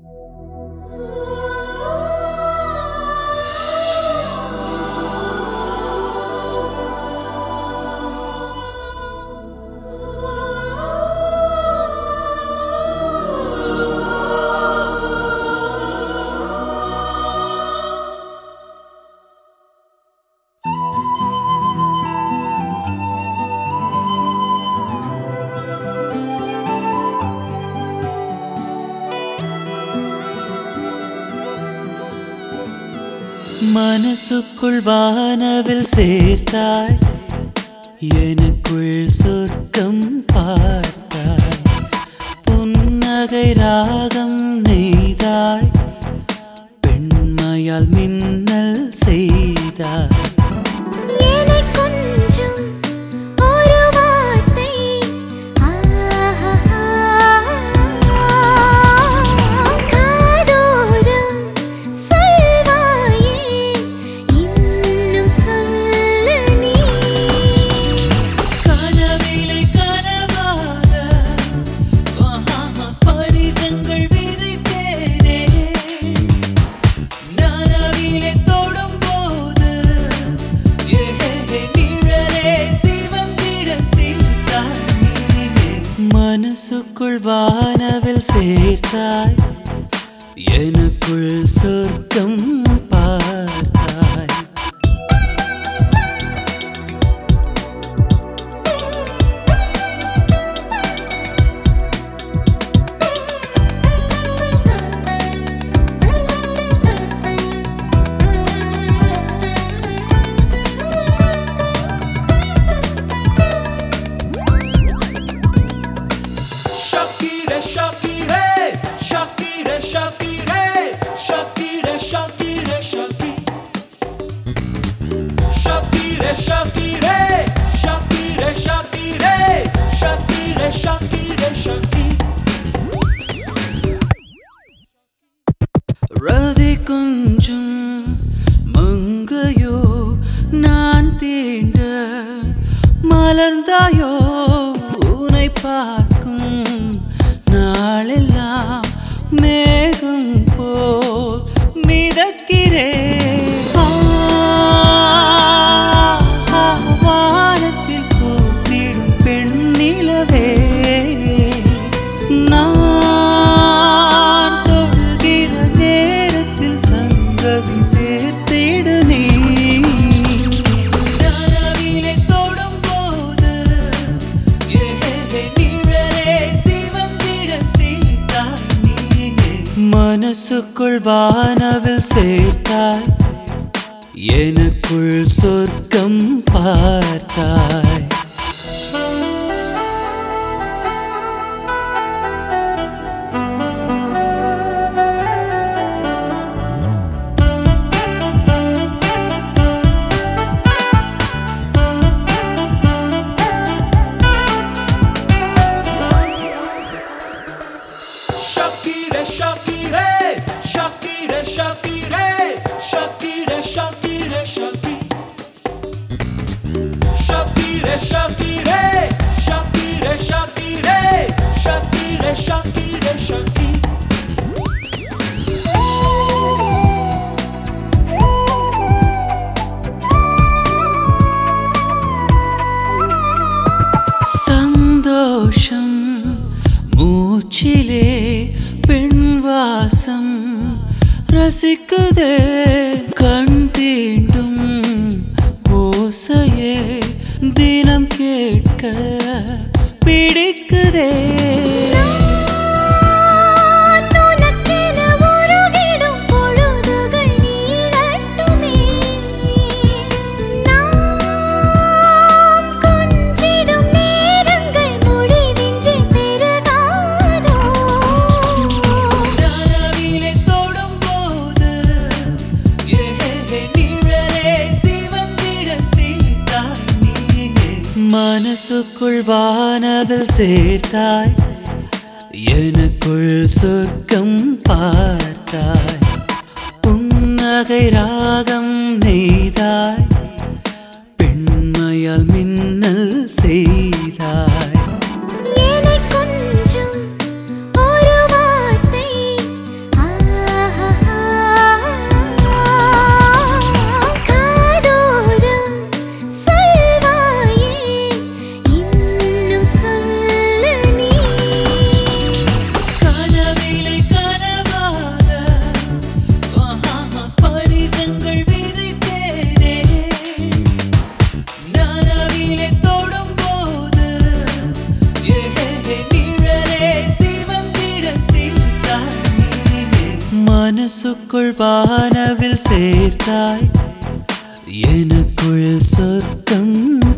மனசுக்குள் வானவில் சேர்த்தாய் எனக்குள் சொர்க்கம் பார்த்தாய் புன்னகை ராகம் நெய்தாய் பெண்மையால் மின்னல் செய்தாய் என்னைக் கொஞ்சும் ஒரு வார்த்தை ஆஹா காதோரம் சொல்வாயே இன்னும் சொல்லு நீ கனவிலே கனவாக ஆஹா, ஸ்பரிசங்கள் விதைத்தேனே நனவிலே தொடும்போது ஏஹே, நிழலே சிவந்திட சிந்தாய் மனசுக்குள் வானவில் சேர்த்தாய் எனக்குள் சொர்க்கம் பார்த்தாய் Shakire, Shakire, Shakire, Shakire, Shakire, Shakire, Shakire. Shakire, Shakire, Shakire, Shakire, Shakire, Shakire, Shakire. ரதி கொஞ்சும் மங்கையோ நான் தீண்ட மலர்ந்தாயோ உனை பார்க்கும் நாளெல்லாம் மேகம் போல் மிதக்கிறேன் ஆ, ஆ, வானத்தில் பூத்திடும் பெண்ணிலவே நான் தொழுகிற நேரத்தில் சங்கதி சேர்த்திடு நீ கனவிலே தொடும்போது ஏஹே, நிழலே சிவந்திட சீதாய் நீயே. மனசுக்குள் வானவில் சேர்த்தாய் எனக்குள் சொர்க்கம் பார்த்தாய் Shakire, Shakire, Shakire, Shakire, Shakire, Shakire, Shakire. Shakire, Shakire, Shakire, Shakire, Shakire, Shakire, Shakire. சந்தோஷம் மூச்சிலே பெண் வாசம் ரசிக்குதே கண் தீண்டும் ஓசையே தினம் கேட்க பிடிக்குதே நான் உனக்கென உருகிடும் பொழுதுகள் நீளட்டுமே நாம் கொஞ்சிடும் நேரங்கள் முடிவின்றி பெருகாதோ கனவிலே தொடும்போது ஏஹே, நிழலே சிவந்திட சீதாய் நீயே. மனசுக்குள் வானவில் சேர்த்தாய் எனக்குள் சொர்க்கம் பார்த்தாய் புன்னகை ராகம் நெய்தாய் பெண்மையால் மின்னல் செய்தாய் என்னைக் கொஞ்சும் ஒரு வார்த்தை நெஞ்சுக்குள் வானவில் சேர்த்தாய் எனக்குள் சொர்க்கம்